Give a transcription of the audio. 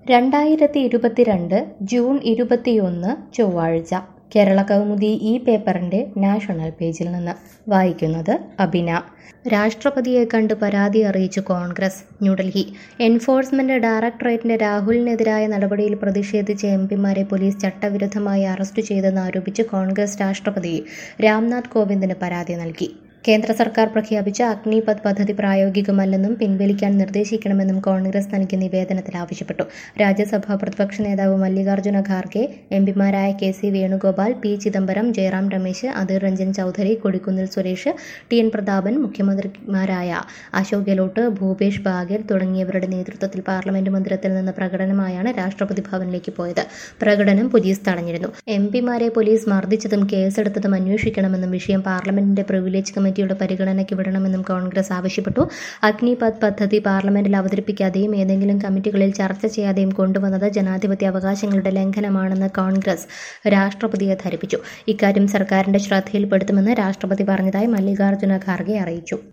രണ്ടായിരത്തി ഇരുപത്തിരണ്ട് ജൂൺ ഇരുപത്തിയൊന്ന് ചൊവ്വാഴ്ച കേരള കൗമുദി ഈ പേപ്പറിൻ്റെ നാഷണൽ പേജിൽ നിന്ന് വായിക്കുന്നത് അബിന രാഷ്ട്രപതിയെ കണ്ട് പരാതി അറിയിച്ചു കോൺഗ്രസ് ന്യൂഡൽഹി എൻഫോഴ്സ്മെന്റ് ഡയറക്ടറേറ്റിന്റെ രാഹുലിനെതിരായ നടപടിയിൽ പ്രതിഷേധിച്ച് എം പിമാരെ പോലീസ് ചട്ടവിരുദ്ധമായി അറസ്റ്റ് ചെയ്തെന്ന് ആരോപിച്ച് കോൺഗ്രസ് രാഷ്ട്രപതി രാംനാഥ് കോവിന്ദിന് പരാതി നൽകി കേന്ദ്ര സർക്കാർ പ്രഖ്യാപിച്ച അഗ്നിപഥ് പദ്ധതി പ്രായോഗികമല്ലെന്നും പിൻവലിക്കാൻ നിർദ്ദേശിക്കണമെന്നും കോൺഗ്രസ് നൽകിയ നിവേദനത്തിൽ ആവശ്യപ്പെട്ടു രാജ്യസഭാ പ്രതിപക്ഷ നേതാവ് മല്ലികാർജ്ജുന ഖാർഗെ എം പിമാരായ K C Venugopal P Chidambaram Jairam Ramesh Adhir Ranjan Chowdhury Kodikunnil Suresh T N Prathapan മുഖ്യമന്ത്രിമാരായ അശോക് ഗെഹ്ലോട്ട് ഭൂപേഷ് ബാഗേൽ തുടങ്ങിയവരുടെ നേതൃത്വത്തിൽ പാർലമെന്റ് മന്ദിരത്തിൽ നിന്ന് പ്രകടനമായാണ് രാഷ്ട്രപതി ഭവനിലേക്ക് പോയത് പ്രകടനം പോലീസ് തടഞ്ഞിരുന്നു എം പിമാരെ പോലീസ് മർദ്ദിച്ചതും കേസെടുത്തതും അന്വേഷിക്കണമെന്നും വിഷയം പാർലമെന്റിന്റെ പ്രിവിലേജ് കമ്മിറ്റി കമ്മിറ്റിയുടെ പരിഗണനയ്ക്ക് വിടണമെന്നും കോൺഗ്രസ് ആവശ്യപ്പെട്ടു അഗ്നിപഥ് പദ്ധതി പാർലമെന്റിൽ അവതരിപ്പിക്കാതെയും ഏതെങ്കിലും കമ്മിറ്റികളിൽ ചർച്ച ചെയ്യാതെയും കൊണ്ടുവന്നത് ജനാധിപത്യ അവകാശങ്ങളുടെ ലംഘനമാണെന്ന് കോൺഗ്രസ് രാഷ്ട്രപതിയെ ധരിപ്പിച്ചു ഇക്കാര്യം സർക്കാരിന്റെ ശ്രദ്ധയിൽപ്പെടുത്തുമെന്ന് രാഷ്ട്രപതി പറഞ്ഞതായി മല്ലികാർജ്ജുന ഖാർഗെ അറിയിച്ചു